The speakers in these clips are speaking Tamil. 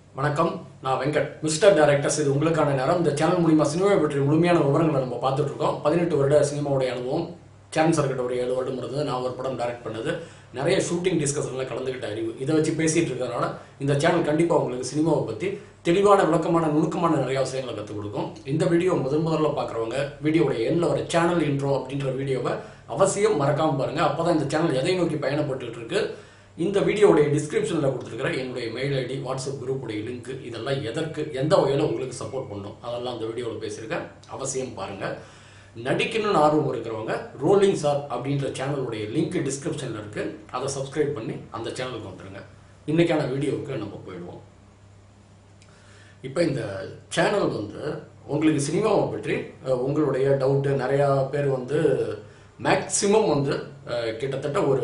வணக்கம் நான் வெங்கட் மிஸ்டர் டைரக்டர்ஸ் இது உங்களுக்கான நேரம் இந்த சேனல் மூலியமா சினிமாவை பற்றி முழுமையான விவரங்களை நம்ம பார்த்துட்டு இருக்கோம் பதினெட்டு வருட சினிமாவுடைய அனுபவம் சேனல் சர்க்கிட்ட ஒரு ஏழு வருடம் இருந்தது நான் ஒரு படம் டைரக்ட் பண்ணது நிறைய ஷூட்டிங் டிஸ்கஷன்ல கலந்துக்கிட்ட அறிவு இதை வச்சு பேசிட்டு இருக்கிறதுனால இந்த சேனல் கண்டிப்பா உங்களுக்கு சினிமாவை பத்தி தெளிவான விளக்கமான நுணுக்கமான நிறைய விஷயங்களை கற்றுக் கொடுக்கும் இந்த வீடியோ முதல் முதல்ல பார்க்குறவங்க வீடியோடைய எண்ணில் வர சேனல் இன்ட்ரோ அப்படின்ற வீடியோவை அவசியம் மறக்காம பாருங்க அப்பதான் இந்த சேனல் எதை நோக்கி பயணப்பட்டுட்டு இருக்கு இந்த வீடியோவுடைய டிஸ்கிரிப்ஷனில் கொடுத்துருக்கிற என்னுடைய மெயில் ஐடி வாட்ஸ்அப் குரூப்புடைய லிங்க் இதெல்லாம் எதற்கு எந்த வகையில் உங்களுக்கு சப்போர்ட் பண்ணும் அதெல்லாம் அந்த வீடியோவில் பேசியிருக்கேன் அவசியம் பாருங்க நடிக்கணும்னு ஆர்வம் இருக்கிறவங்க ரோலிங் சார் அப்படின்ற சேனலுடைய லிங்க் டிஸ்கிரிப்ஷனில் இருக்கு அதை சப்ஸ்கிரைப் பண்ணி அந்த சேனலுக்கு வந்துருங்க இன்னைக்கான வீடியோவுக்கு நம்ம போயிடுவோம் இப்போ இந்த சேனல் வந்து உங்களுக்கு சினிமாவை பற்றி அஹ், உங்களுடைய டவுட்டு நிறையா பேர் வந்து மேக்சிமம் வந்து அஹ், கிட்டத்தட்ட ஒரு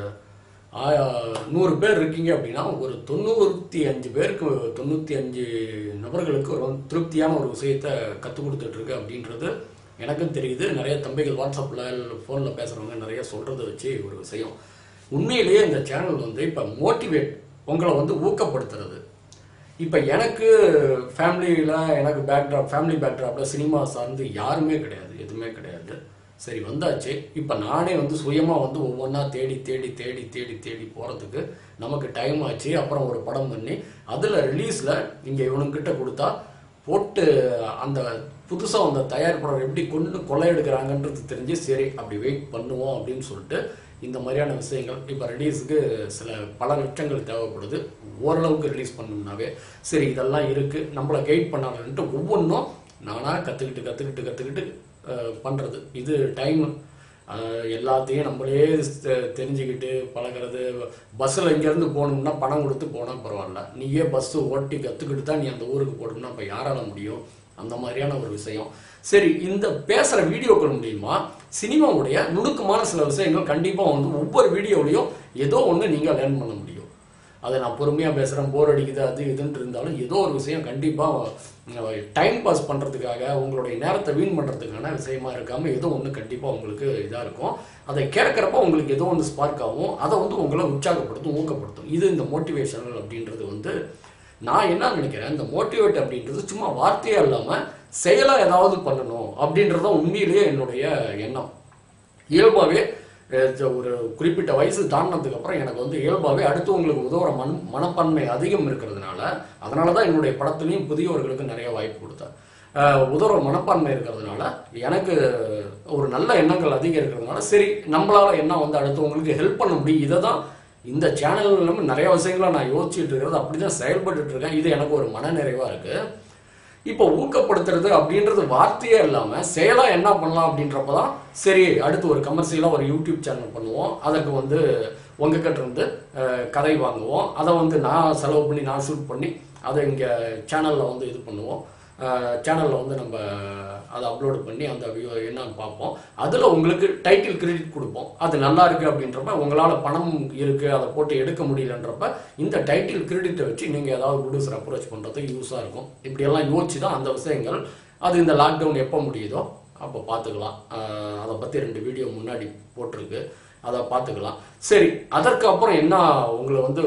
ஆ- நூறு பேர் இருக்கீங்க அப்படின்னா ஒரு தொண்ணூற்றி அஞ்சு பேருக்கு தொண்ணூற்றி அஞ்சு நபர்களுக்கு ஒரு திருப்தியான ஒரு விஷயத்த கற்றுக் கொடுத்துட்டு இருக்கு அப்படின்றது எனக்கும் தெரியுது நிறைய தம்பிகள் வாட்ஸ்அப்பில் ஃபோனில் பேசுகிறவங்க நிறைய சொல்கிறத வச்சு ஒரு விஷயம் உண்மையிலேயே இந்த சேனல் வந்து இப்போ மோட்டிவேட் உங்களை வந்து ஊக்கப்படுத்துறது இப்போ எனக்கு ஃபேமிலியில் எனக்கு பேக்ட்ராப் ஃபேமிலி பேக்ட்ராப்பில் சினிமா சார்ந்து யாருமே கிடையாது எதுவுமே கிடையாது சரி வந்தாச்சு இப்போ நானே வந்து சுயமாக வந்து ஒவ்வொன்றா தேடி தேடி தேடி தேடி தேடி போகிறதுக்கு நமக்கு டைம் ஆச்சு அப்புறம் ஒரு படம் பண்ணி அதில் ரிலீஸில் இங்கே இவனுங்கிட்ட கொடுத்தா போட்டு அந்த புதுசாக அந்த தயாரிப்பாளர் எப்படி கொண்டு கொள்ளையெடுக்கிறாங்கன்றது தெரிஞ்சு சரி அப்படி வெயிட் பண்ணுவோம் அப்படின்னு சொல்லிட்டு இந்த மாதிரியான விஷயங்கள் இப்போ ரிலீஸுக்கு சில பல லட்சங்கள் தேவைப்படுது ஓரளவுக்கு ரிலீஸ் பண்ணணும்னாவே சரி இதெல்லாம் இருக்குது நம்மளை கைட் பண்ணாங்கன்ட்டு ஒவ்வொன்றும் நானாக கற்றுக்கிட்டு கற்றுக்கிட்டு கற்றுக்கிட்டு பண்ணுறது இது டைம் எல்லாத்தையும் நம்மளே தெ- தெரிஞ்சுக்கிட்டு பழகிறது பஸ்ஸில் இங்கேருந்து போகணும்னா பணம் கொடுத்து போனால் பரவாயில்ல நீயே பஸ்ஸு ஓட்டி கற்றுக்கிட்டு தான் நீ அந்த ஊருக்கு போகணும்னா இப்போ யாரால முடியும் அந்த மாதிரியான ஒரு விஷயம் சரி இந்த பேசுகிற வீடியோக்கள் மூலியமா சினிமாவுடைய நுணுக்கமான சில விஷயங்கள் கண்டிப்பாக வந்து ஒவ்வொரு வீடியோலையும் ஏதோ ஒன்று நீங்கள் லேர்ன் பண்ண முடியும் அதை நான் பொறுமையாக பேசுகிறேன் போர் அடிக்குது அது இதுன்ட்டு இருந்தாலும் ஏதோ ஒரு விஷயம் கண்டிப்பாக டைம் பாஸ் பண்ணுறதுக்காக உங்களுடைய நேரத்தை வீண் பண்ணுறதுக்கான விஷயமா இருக்காமல் ஏதோ ஒன்று கண்டிப்பாக உங்களுக்கு இதாக இருக்கும் அதை கேட்குறப்ப உங்களுக்கு ஏதோ ஒன்று ஸ்பார்க் ஆகும் அதை வந்து உங்களை உற்சாகப்படுத்தும் ஊக்கப்படுத்தும் இது இந்த மோட்டிவேஷனல் அப்படின்றது வந்து நான் என்ன நினைக்கிறேன் இந்த மோட்டிவேட் அப்படின்றது சும்மா வார்த்தையா இல்லாமல் செயலாக ஏதாவது பண்ணணும் அப்படின்றது தான் உண்மையிலேயே என்னுடைய எண்ணம் இயல்பாகவே அஹ், ஜ- ஒரு குறிப்பிட்ட வயசு தாண்டினதுக்கு அப்புறம் எனக்கு வந்து இயல்பாகவே அடுத்தவங்களுக்கு உதவுற மண் மனப்பான்மை அதிகம் இருக்கிறதுனால அதனால தான் என்னுடைய படத்துலையும் புதியவர்களுக்கு நிறைய வாய்ப்பு கொடுத்தேன் அஹ், உதவுற மனப்பான்மை இருக்கிறதுனால எனக்கு ஒரு நல்ல எண்ணங்கள் அதிகம் இருக்கிறதுனால சரி நம்மளால என்ன வந்து அடுத்தவங்களுக்கு ஹெல்ப் பண்ண முடியும் இதை தான் இந்த சேனல் இல்லாமல் நிறைய விஷயங்களை நான் யோசிச்சுட்டு இருக்கிறது அப்படி தான் செயல்பட்டுட்டு இருக்கேன் இது எனக்கு ஒரு மன நிறைவாக இருக்குது இப்போ ஊக்கப்படுத்துறது அப்படின்றது வார்த்தையே இல்லாம செயலா என்ன பண்ணலாம் அப்படின்றப்ப தான் சரி அடுத்து ஒரு கமர்ஷியலா ஒரு யூடியூப் சேனல் பண்ணுவோம் அதற்கு வந்து உங்ககிட்ட இருந்து அஹ், கதை வாங்குவோம் அதை வந்து நான் செலவு பண்ணி நான் ஷூட் பண்ணி அதை இங்க சேனல்ல வந்து இது பண்ணுவோம் சேனல்ல வந்து நம்ம அதை அப்லோட் பண்ணி அந்த வியூ என்னன்னு பார்ப்போம் அதுல உங்களுக்கு டைட்டில் கிரெடிட் கொடுப்போம் அது நல்லா இருக்கு அப்படின்றப்ப உங்களால பணம் இருக்கு அதை போட்டு எடுக்க முடியலன்றப்ப இந்த டைட்டில் கிரெடிட்டை வச்சு நீங்க ஏதாவது ப்ரொடியூசர் அப்ரோச் பண்றதுக்கு யூஸா இருக்கும் இப்படி எல்லாம் யோசிச்சு தான் அந்த விஷயங்கள் அது இந்த லாக்டவுன் எப்போ முடியுதோ அப்போ பார்த்துக்கலாம் ஆஹ் அதை பத்தி ரெண்டு வீடியோ முன்னாடி போட்டிருக்கு அதை பார்த்துக்கலாம் சரி அதற்கு அப்புறம் என்ன உங்களை வந்து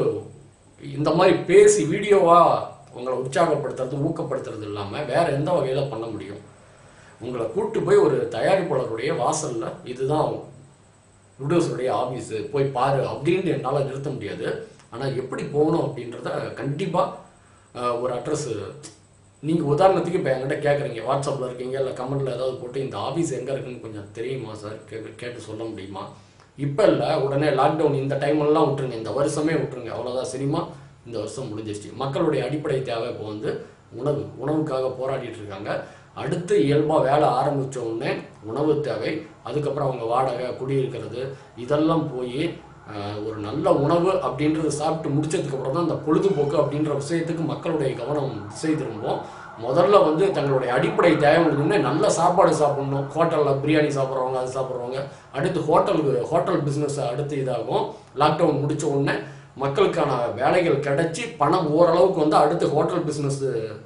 இந்த மாதிரி பேசி வீடியோவா உங்களை உற்சாகப்படுத்துறது ஊக்கப்படுத்துறது இல்லாம வேற எந்த வகையில பண்ண முடியும் உங்களை கூட்டு போய் ஒரு தயாரிப்பாளருடைய வாசல்ல இதுதான் ப்ரொடியூசருடைய ஆபீஸ் போய் பாரு அப்படின்னு என்னால் நிறுத்த முடியாது ஆனால் எப்படி போகணும் அப்படின்றத கண்டிப்பாக ஒரு அட்ரஸ் நீங்கள் உதாரணத்துக்கு இப்போ என்கிட்ட கேட்குறீங்க வாட்ஸ்அப்பில் இருக்கீங்க இல்லை கமெண்ட்டில் ஏதாவது போட்டு இந்த ஆஃபீஸ் எங்கே இருக்குன்னு கொஞ்சம் தெரியுமா சார் கேட்டு கேட்டு சொல்ல முடியுமா இப்போ இல்லை உடனே லாக்டவுன் இந்த டைம்லாம் விட்டுருங்க இந்த வருஷமே விட்டுருங்க அவ்வளோதான் சினிமா இந்த வருஷம் முடிஞ்சிருச்சு மக்களுடைய அடிப்படை தேவை இப்போ வந்து உணவு உணவுக்காக போராடிட்டு இருக்காங்க அடுத்து இயல்பாக வேலை ஆரம்பிச்ச உடனே உணவு தேவை அதுக்கப்புறம் அவங்க வாடகை குடியிருக்கிறது இதெல்லாம் போய் ஒரு நல்ல உணவு அப்படின்றது சாப்பிட்டு முடிச்சதுக்கு அப்புறம் தான் இந்த பொழுதுபோக்கு அப்படின்ற விஷயத்துக்கு மக்களுடைய கவனம் திசை திரும்பும் முதல்ல வந்து தங்களுடைய அடிப்படை தேவை உடனே நல்ல சாப்பாடு சாப்பிடணும் ஹோட்டலில் பிரியாணி சாப்பிட்றவங்க அது சாப்பிட்றவங்க அடுத்து ஹோட்டலுக்கு ஹோட்டல் பிஸ்னஸ் அடுத்து இதாகும் லாக்டவுன் முடிச்ச உடனே மக்களுக்கான வேலைகள் கிடைச்சி பணம் ஓரளவுக்கு வந்து அடுத்து ஹோட்டல் பிஸ்னஸ்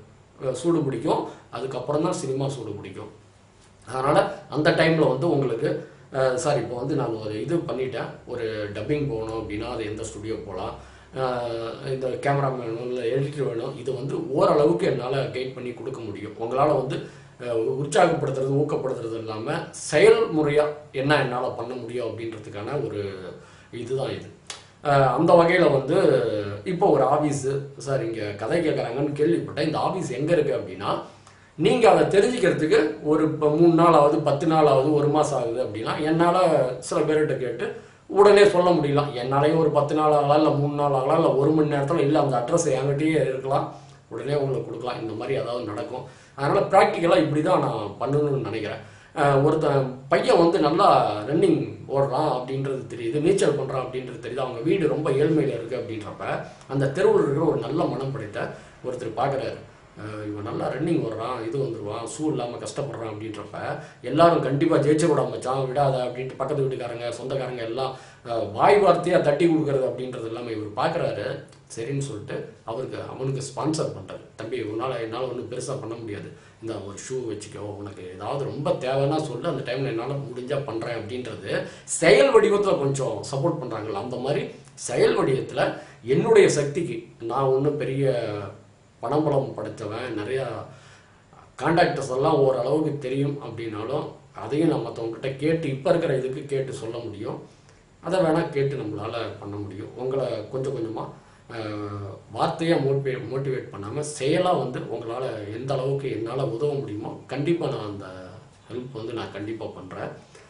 சூடு பிடிக்கும் அதுக்கப்புறம் தான் சினிமா சூடு பிடிக்கும் அதனால் அந்த டைமில் வந்து உங்களுக்கு சார் இப்போ வந்து நான் ஒரு இது பண்ணிட்டேன் ஒரு டப்பிங் போகணும் அப்படின்னா அது எந்த ஸ்டுடியோ போகலாம் ஆஹ் இந்த கேமராமேன் வேணும் இல்லை எடிட்டர் வேணும் இது வந்து ஓரளவுக்கு என்னால் கைட் பண்ணி கொடுக்க முடியும் உங்களால் வந்து ஆஹ் உற்சாகப்படுத்துறது ஊக்கப்படுத்துறது இல்லாமல் செயல்முறையாக என்ன என்னால் பண்ண முடியும் அப்படின்றதுக்கான ஒரு இதுதான் இது ஆஹ் அந்த வகையில் வந்து இப்போ ஒரு ஆஃபீஸு சார் இங்கே கதை கேட்குறாங்கன்னு கேள்விப்பட்டேன் இந்த ஆஃபீஸ் எங்கே இருக்குது அப்படின்னா நீங்கள் அதை தெரிஞ்சுக்கிறதுக்கு ஒரு இப்போ மூணு நாள் ஆகுது பத்து நாள் ஆகுது ஒரு மாதம் ஆகுது அப்படின்னா என்னால் சில பேர்கிட்ட கேட்டு உடனே சொல்ல முடியலாம் என்னாலையும் ஒரு பத்து நாள் ஆகலாம் இல்லை மூணு நாள் ஆகலாம் இல்லை ஒரு மணி நேரத்தில் இல்லை அந்த அட்ரஸ் என்கிட்டயே இருக்கலாம் உடனே உங்களுக்கு கொடுக்கலாம் இந்த மாதிரி ஏதாவது நடக்கும் அதனால் ப்ராக்டிக்கலாக இப்படி தான் நான் பண்ணணும்னு நினைக்கிறேன் அஹ் ஒருத்தன் பையன் வந்து நல்லா ரன்னிங் ஓடுறான் அப்படின்றது தெரியுது நீச்சல் பண்ணுறான் அப்படின்றது தெரியுது அவங்க வீடு ரொம்ப ஏழ்மையில் இருக்குது அப்படின்றப்ப அந்த தெருவில் இருக்கிற ஒரு நல்ல மனம் படைத்த ஒருத்தர் பார்க்குறாரு இவன் நல்லா ரன்னிங் ஓடுறான் இது வந்துடுவான் ஷூ இல்லாமல் கஷ்டப்படுறான் அப்படின்றப்ப எல்லாரும் கண்டிப்பாக ஜெயிச்ச கூட மச்சான் விடாத அப்படின்ட்டு பக்கத்து வீட்டுக்காரங்க சொந்தக்காரங்க எல்லாம் அஹ், வாய் வார்த்தையாக தட்டி கொடுக்கறது அப்படின்றது இல்லாமல் இவர் பார்க்குறாரு சரின்னு சொல்லிட்டு அவருக்கு அவனுக்கு ஸ்பான்சர் பண்ணுறாரு தம்பி உன்னால் என்னால் ஒன்றும் பெருசாக பண்ண முடியாது இந்த ஒரு ஷூ வச்சுக்கோ உனக்கு ஏதாவது ரொம்ப தேவைன்னா சொல்லு அந்த டைமில் என்னால் முடிஞ்சால் பண்ணுறேன் அப்படின்றது செயல் வடிவத்தில் கொஞ்சம் சப்போர்ட் பண்ணுறாங்கல்ல அந்த மாதிரி செயல் வடிவத்தில் என்னுடைய சக்திக்கு நான் ஒன்றும் பெரிய பணம்பலம் படைத்தவன் நிறையா கான்டாக்டர்ஸ் எல்லாம் ஓரளவுக்கு தெரியும் அப்படின்னாலும் அதையும் நம்ம மற்றவங்ககிட்ட கேட்டு இப்போ இருக்கிற இதுக்கு கேட்டு சொல்ல முடியும் அதை வேணால் கேட்டு நம்மளால் பண்ண முடியும் உங்களை கொஞ்சம் கொஞ்சமாக வார்த்தையாக மோட்டிவேட் மோட்டிவேட் பண்ணாமல் செயலாக வந்து உங்களால் எந்த அளவுக்கு என்னால் உதவ முடியுமோ கண்டிப்பாக நான் அந்த ஹெல்ப் வந்து நான் கண்டிப்பாக பண்ணுறேன்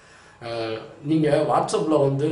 நீங்கள் வாட்ஸ்அப்பில் வந்து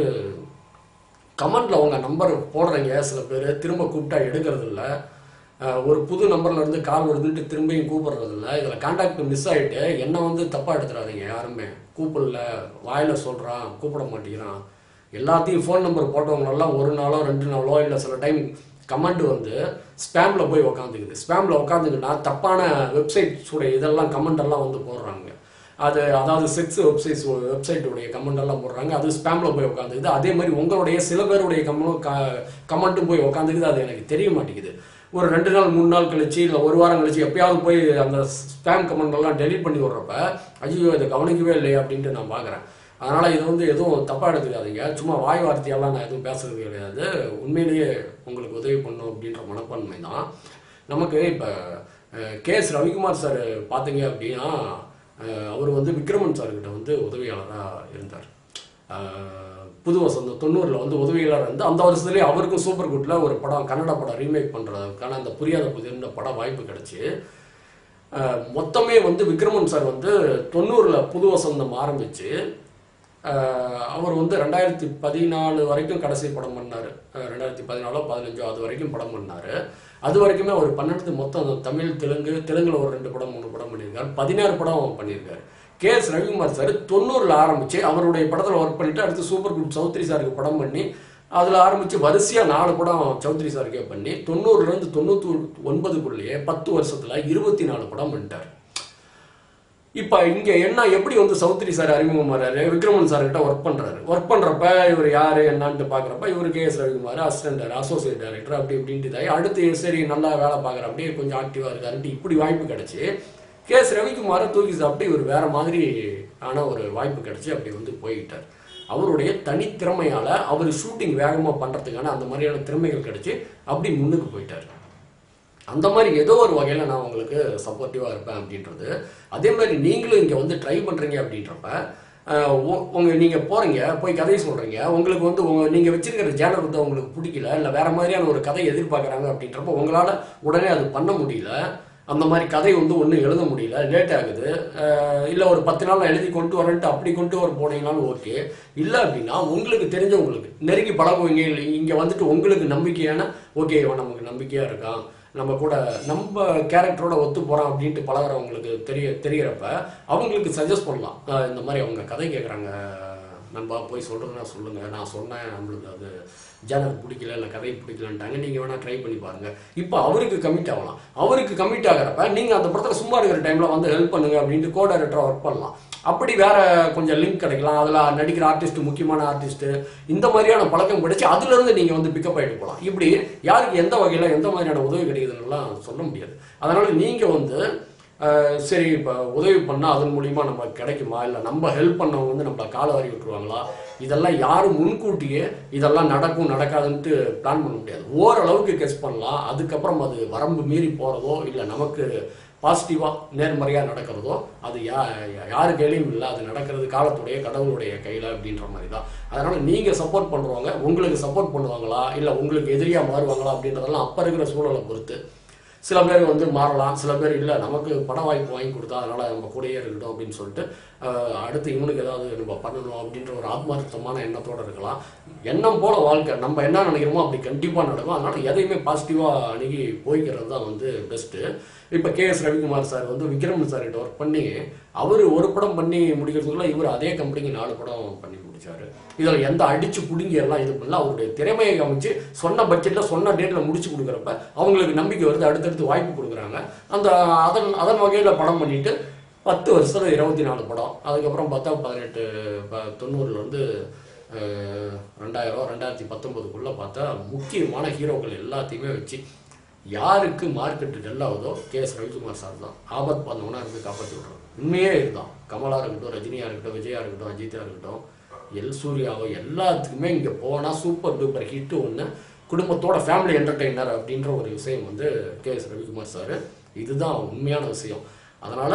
கமெண்ட்ல உங்க நம்பர் போடுறீங்க சில பேர் திரும்ப கூப்பிட்டா எடுக்கிறது இல்ல அஹ் ஒரு புது நம்பர்ல இருந்து கால் வருதுன்ட்டு திரும்பியும் கூப்பிடுறது இல்ல இதுல கான்டாக்ட் மிஸ் ஆயிட்டு என்ன வந்து தப்பா எடுத்துறாதீங்க யாருமே கூப்பிடல வாயில சொல்றான் கூப்பிட மாட்டேங்கிறான் எல்லாத்தையும் ஃபோன் நம்பர் போட்டவங்களெல்லாம் ஒரு நாளோ ரெண்டு நாளோ இல்லை சில டைம் கமெண்ட் வந்து ஸ்பேம்ல போய் உக்காந்துக்குது ஸ்பேம்ல உட்காந்துக்குன்னா தப்பான வெப்சைட்ஸ் உடைய இதெல்லாம் கமெண்ட் எல்லாம் வந்து போடுறாங்க அது அதாவது செக்ஸ் வெப்சைட்ஸ் வெப்சைட்டுடைய கமெண்ட் எல்லாம் போடுறாங்க அது ஸ்பேம்ல போய் உட்காந்துக்குது அதே மாதிரி உங்களுடைய சில பேருடைய கமெண்ட் கமெண்ட்டும் போய் உட்காந்துக்குது அது எனக்கு தெரிய மாட்டேங்குது ஒரு ரெண்டு நாள் மூணு நாள் கழிச்சு இல்லை ஒரு வாரம் கழிச்சு எப்பயாவது போய் அந்த ஸ்பேம் கமெண்ட் எல்லாம் டெலீட் பண்ணி விடுறப்ப ஐயோ இதை கவனிக்கவே இல்லையே அப்படின்ட்டு நான் பார்க்குறேன் அதனால இது வந்து எதுவும் தப்பா எடுத்துக்காதீங்க சும்மா வாய் வார்த்தையெல்லாம் நான் எதுவும் பேசுறது கிடையாது உண்மையிலேயே உங்களுக்கு உதவி பண்ணும் அப்படின்ற மனப்பான்மை தான் நமக்கு இப்போ கே எஸ் ரவிக்குமார் சார் பார்த்தீங்க அப்படின்னா அஹ், அவர் வந்து விக்ரமன் சார்கிட்ட வந்து உதவியாளராக இருந்தார் அஹ், புது வசந்தம் தொண்ணூறில் வந்து உதவியாளர் வந்து அந்த வருஷத்துலேயே அவருக்கும் சூப்பர் குட்ல ஒரு படம் கன்னட படம் ரீமேக் பண்ணுறதுக்கான அந்த புரியாத புதிர்ன்ற படம் வாய்ப்பு கிடைச்சு அஹ், மொத்தமே வந்து விக்ரமன் சார் வந்து தொண்ணூறில் புது வசந்தம் ஆரம்பிச்சு அஹ், அவர் வந்து ரெண்டாயிரத்தி பதினாலு வரைக்கும் கடைசி படம் பண்ணார் ரெண்டாயிரத்தி பதினாலோ பதினஞ்சோ அது வரைக்கும் படம் பண்ணார் அது வரைக்குமே அவர் பன்னெண்டு மொத்தம் தமிழ் தெலுங்கு தெலுங்குல ஒரு ரெண்டு படம் மூணு படம் பண்ணியிருக்காரு பதினாறு படம் பண்ணியிருக்காரு கே எஸ் ரவிக்குமார் சார் தொண்ணூறில் ஆரம்பிச்சு அவருடைய படத்தில் ஒர்க் பண்ணிட்டு அடுத்து சூப்பர் குட் சௌத்ரி சாருக்கு படம் பண்ணி அதில் ஆரம்பிச்சு வரிசையாக நாலு படம் சௌத்ரி சாருக்கே பண்ணி தொண்ணூறுலேருந்து தொண்ணூற்றி ஒன்பதுக்குள்ளேயே பத்து வருஷத்தில் இருபத்தி நாலு படம் பண்ணிட்டார் இப்போ இங்க என்ன எப்படி வந்து சௌத்ரி சார் அறிமுகம் வர்றாரு விக்ரமன் சார் கிட்ட ஒர்க் பண்றாரு ஒர்க் பண்றப்ப இவர் யாரு என்னன்னு பாக்குறப்ப இவர் K S Ravikumar assistant associate director அப்படி இப்படின்ட்டு இதாகி அடுத்து சரி நல்லா வேலை பார்க்குற அப்படியே கொஞ்சம் ஆக்டிவா இருக்காருன்ட்டு இப்படி வாய்ப்பு கிடைச்சு கே எஸ் ரவிக்குமாரை தூக்கி சாப்பிட்டு இவர் வேற மாதிரி ஆன ஒரு வாய்ப்பு கிடைச்சு அப்படி வந்து போய்கிட்டார் அவருடைய தனித்திறமையால அவர் ஷூட்டிங் வேகமா பண்றதுக்கான அந்த மாதிரியான திறமைகள் கிடைச்சு அப்படி முன்னுக்கு போயிட்டார் அந்த மாதிரி ஏதோ ஒரு வகையில் நான் உங்களுக்கு சப்போர்ட்டிவாக இருப்பேன் அப்படின்றது அதே மாதிரி நீங்களும் இங்கே வந்து ட்ரை பண்ணுறீங்க அப்படின்றப்ப அஹ், உ- உங்க நீங்கள் போகிறீங்க போய் கதையை சொல்கிறீங்க உங்களுக்கு வந்து உங்க நீங்கள் வச்சிருக்கிற ஜேனர் வந்து உங்களுக்கு பிடிக்கல இல்லை வேற மாதிரியான ஒரு கதை எதிர்பார்க்குறாங்க அப்படின்றப்ப உங்களால் உடனே அது பண்ண முடியல அந்த மாதிரி கதை வந்து ஒன்றும் எழுத முடியல லேட் ஆகுது இல்லை ஒரு பத்து நாள் நான் எழுதி கொண்டு வரேன்ட்டு அப்படி கொண்டு வர போனீங்கனாலும் ஓகே இல்லை அப்படின்னா உங்களுக்கு தெரிஞ்சவங்களுக்கு நெருங்கி பழகுவீங்க இல்லை இங்கே வந்துட்டு உங்களுக்கு நம்பிக்கையான ஓகே இவன் நமக்கு நம்பிக்கையாக இருக்கான் நம்ம கூட நம்ம கேரக்டரோட ஒத்து போகிறான் அப்படின்ட்டு பழகுறவங்களுக்கு தெரிய தெரியறப்ப அவங்களுக்கு சஜஸ்ட் பண்ணலாம் அஹ் இந்த மாதிரி அவங்க கதை கேட்குறாங்க நண்பா போய் சொல்கிறதுனா சொல்லுங்கள் நான் சொன்னேன் நம்மளுக்கு அது ஜேனர் பிடிக்கல இல்லை கதை பிடிக்கலன்ட்டாங்க நீங்கள் வேணால் ட்ரை பண்ணி பாருங்கள் இப்போ அவருக்கு கமிட் ஆகலாம் அவருக்கு கமிட் ஆகிறப்ப நீங்கள் அந்த படத்தில் சும்மா இருக்கிற டைமில் வந்து ஹெல்ப் பண்ணுங்க அப்படின்ட்டு கோ டைரக்டராக ஒர்க் பண்ணலாம் அப்படி வேற கொஞ்சம் லிங்க் கிடைக்கலாம் அதில் நடிக்கிற ஆர்டிஸ்ட் முக்கியமான ஆர்டிஸ்ட் இந்த மாதிரியான பழக்கம் கிடைச்சு அதுல இருந்து நீங்க வந்து பிக்கப் ஆயிட்டு போகலாம் இப்படி யாருக்கு எந்த வகையில எந்த மாதிரியான உதவி கிடைக்குதுன்னெல்லாம் சொல்ல முடியாது அதனால நீங்க வந்து அஹ் சரி இப்போ உதவி பண்ணால் அதன் மூலியமா நம்ம கிடைக்குமா இல்லை நம்ம ஹெல்ப் பண்ணவங்க வந்து நம்மளை காலை வாரி விட்டுருவாங்களா இதெல்லாம் யாரும் முன்கூட்டியே இதெல்லாம் நடக்கும் நடக்காதுன்ட்டு பிளான் பண்ண முடியாது ஓரளவுக்கு கெஸ் பண்ணலாம் அதுக்கப்புறம் அது வரம்பு மீறி போகிறதோ இல்லை நமக்கு பாசிட்டிவாக நேர்மறையாக நடக்கிறதோ அது யா யாரு கையிலையும் இல்லை அது நடக்கிறது காலத்துடைய கடவுளுடைய கையில் அப்படின்ற மாதிரி தான் அதனால் நீங்கள் சப்போர்ட் பண்ணுறவங்க உங்களுக்கு சப்போர்ட் பண்ணுவாங்களா இல்லை உங்களுக்கு எதிரியாக மாறுவாங்களா அப்படின்றதெல்லாம் அப்போ இருக்கிற சூழலை பொறுத்து சில பேர் வந்து மாறலாம் சில பேர் இல்லை நமக்கு பண வாய்ப்பு வாங்கி கொடுத்தா அதனால நம்ம கூடயே இருக்கட்டும் அப்படின்னு சொல்லிட்டு அஹ், அடுத்து இவனுக்கு ஏதாவது நம்ம பண்ணணும் அப்படின்ற ஒரு ஆத்மார்த்தமான எண்ணத்தோட இருக்கலாம் எண்ணம் போல வாழ்க்கை நம்ம என்ன நினைக்கிறோமோ அப்படி கண்டிப்பாக நடக்கும் அதனால எதையுமே பாசிட்டிவாக அணுகி போய்க்கிறது தான் வந்து பெஸ்ட்டு இப்போ கே எஸ் ரவிக்குமார் சார் வந்து விக்ரம் சார் கிட்ட ஒர்க் பண்ணி அவர் ஒரு படம் பண்ணி முடிக்கிறதுக்குள்ள இவர் அதே கம்பெனிக்கு நாலு படம் பண்ணி முடிச்சாரு இதில் எந்த அடிச்சு புடுங்கி எல்லாம் இது பண்ணல அவருடைய திறமையை காமிச்சு சொன்ன பட்ஜெட்டில் சொன்ன டேட்டில் முடிச்சு கொடுக்குறப்ப அவங்களுக்கு நம்பிக்கை வருது அடுத்தடுத்து வாய்ப்பு கொடுக்குறாங்க அந்த அதன் அதன் வகையில் படம் பண்ணிட்டு பத்து வருஷத்துல இருபத்தி நாலு படம் அதுக்கப்புறம் பார்த்தா பதினெட்டு ப- தொண்ணூறுலேருந்து அஹ், ரெண்டாயிரம் ரெண்டாயிரத்தி பத்தொன்பதுக்குள்ளே பார்த்தா முக்கியமான ஹீரோக்கள் எல்லாத்தையுமே வச்சு யாருக்கு மார்க்கெட்டு டெல் ஆகுதோ கே எஸ் ரவிக்குமார் சார் தான் ஆபத் பண்ணவனா இருந்து காப்பாற்றி விடுறாரு உண்மையே இதுதான் கமலா இருக்கட்டும் ரஜினியா இருக்கட்டும் விஜயா இருக்கட்டும் அஜித்தா இருக்கட்டும் எல் சூர்யாவோ எல்லாத்துக்குமே இங்கே போனால் சூப்பர் டூப்பர் ஹிட் ஒன்று குடும்பத்தோட ஃபேமிலி என்டர்டெய்னர் அப்படின்ற ஒரு விஷயம் வந்து கே எஸ் ரவிக்குமார் சார் இதுதான் உண்மையான விஷயம் அதனால்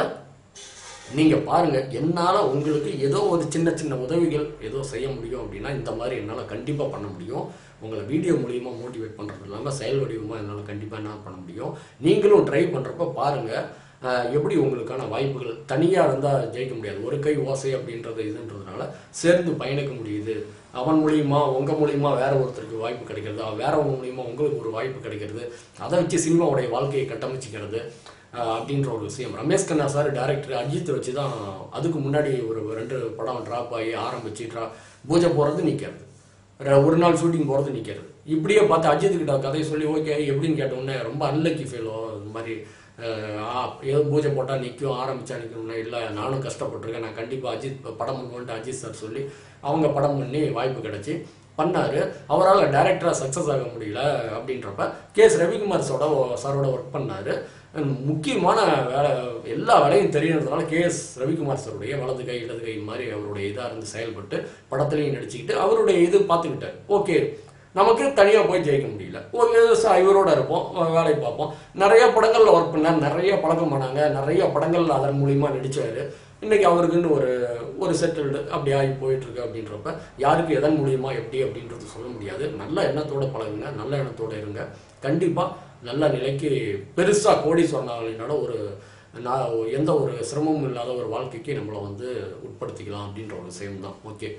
நீங்கள் பாருங்கள் என்னால் உங்களுக்கு ஏதோ ஒரு சின்ன சின்ன உதவிகள் ஏதோ செய்ய முடியும் அப்படின்னா இந்த மாதிரி என்னால் கண்டிப்பாக பண்ண முடியும் உங்களை வீடியோ மூலியமா மோட்டிவேட் பண்ணுறது இல்லாமல் செயல் வடிவமாக என்னால் கண்டிப்பாக என்ன பண்ண முடியும் நீங்களும் ட்ரை பண்ணுறப்ப பாருங்கள் எப்படி உங்களுக்கான வாய்ப்புகள் தனியாக இருந்தால் ஜெயிக்க முடியாது ஒரு கை ஓசை அப்படின்றது இதுன்றதுனால சேர்ந்து பயணிக்க முடியுது அவன் மூலியமா உங்கள் மூலியமா வேற ஒருத்தருக்கு வாய்ப்பு கிடைக்கிறது அவன் வேறவங்க மூலியமா உங்களுக்கு ஒரு வாய்ப்பு கிடைக்கிறது அதை வச்சு சினிமாவுடைய வாழ்க்கையை கட்டமைச்சிக்கிறது ஆஹ் அப்படின்ற ஒரு விஷயம் ரமேஷ் கண்ணா சார் டேரக்டர் அஜித் வச்சு தான் அதுக்கு முன்னாடி ஒரு ரெண்டு படம் ட்ராப் ஆகி ஆரம்பிச்சு ட்ரா பூஜை போகிறது நிற்கிறது ஒரு நாள் ஷூட்டிங் போகிறது நிற்கிறது இப்படியே பார்த்து அஜித் கிட்ட கதையை சொல்லி ஓகே எப்படின்னு கேட்ட உடனே ரொம்ப அன்லக்கி ஃபீலோ இந்த மாதிரி ஆஹ் ஆ, ஏதோ பூஜை போட்டால் நிற்கும் ஆரம்பிச்சா நிற்கும்னா இல்லை நானும் கஷ்டப்பட்டிருக்கேன் நான் கண்டிப்பாக அஜித் படம் பண்ணுவோன்ட்டு அஜித் சார் சொல்லி அவங்க படம் பண்ணி வாய்ப்பு கிடைச்சி பண்ணாரு அவரால் டைரக்டராக சக்ஸஸ் ஆக முடியல அப்படின்றப்ப கே எஸ் ரவிக்குமார் சாரோட சாரோட ஒர்க் பண்ணாரு And முக்கியமான வேலை எல்லா வேலையும் தெரியறதுனால கே எஸ் ரவிக்குமார் சாருடைய வலது கை இடது கை மாதிரி அவருடைய இதாக இருந்து செயல்பட்டு படத்துலையும் நடிச்சுக்கிட்டு அவருடைய இது பார்த்துக்கிட்டார் ஓகே நமக்கு தனியாக போய் ஜெயிக்க முடியல ஓகே ச- இவரோட இருப்போம் அஹ் வேலை பார்ப்போம் நிறைய படங்களில் ஒர்க் பண்ணார் நிறைய பழக்கம் பண்ணாங்க நிறைய படங்கள்ல அதன் மூலியமா நடிச்சாரு இன்னைக்கு அவருக்குன்னு ஒரு ஒரு செட்டில்டு அப்படி ஆகி போயிட்டு இருக்கு அப்படின்றப்ப யாருக்கு எதன் மூலியமா எப்படி அப்படின்றது சொல்ல முடியாது நல்ல எண்ணத்தோட பழகுங்க நல்ல எண்ணத்தோட இருங்க கண்டிப்பா நல்ல நிலைக்கு பெருசா கோடீஸ்வரன் ஆகலைனால ஒரு நான் எந்த ஒரு சிரமமும் இல்லாத ஒரு வாழ்க்கைக்கு நம்மளை வந்து உட்படுத்திக்கலாம் அப்படின்ற ஒரு விஷயம் தான் ஓகே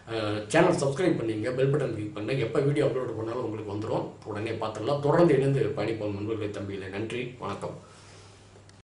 சேனல் சப்ஸ்கிரைப் பண்ணீங்க பெல் பட்டன் கிளிக் பண்ணுங்க எப்போ வீடியோ அப்லோட் பண்ணாலும் உங்களுக்கு வந்துடும் உடனே பார்த்துடலாம் தொடர்ந்து இணைந்து பயணிப்போம் நண்பர்களை தம்பிகளை நன்றி வணக்கம்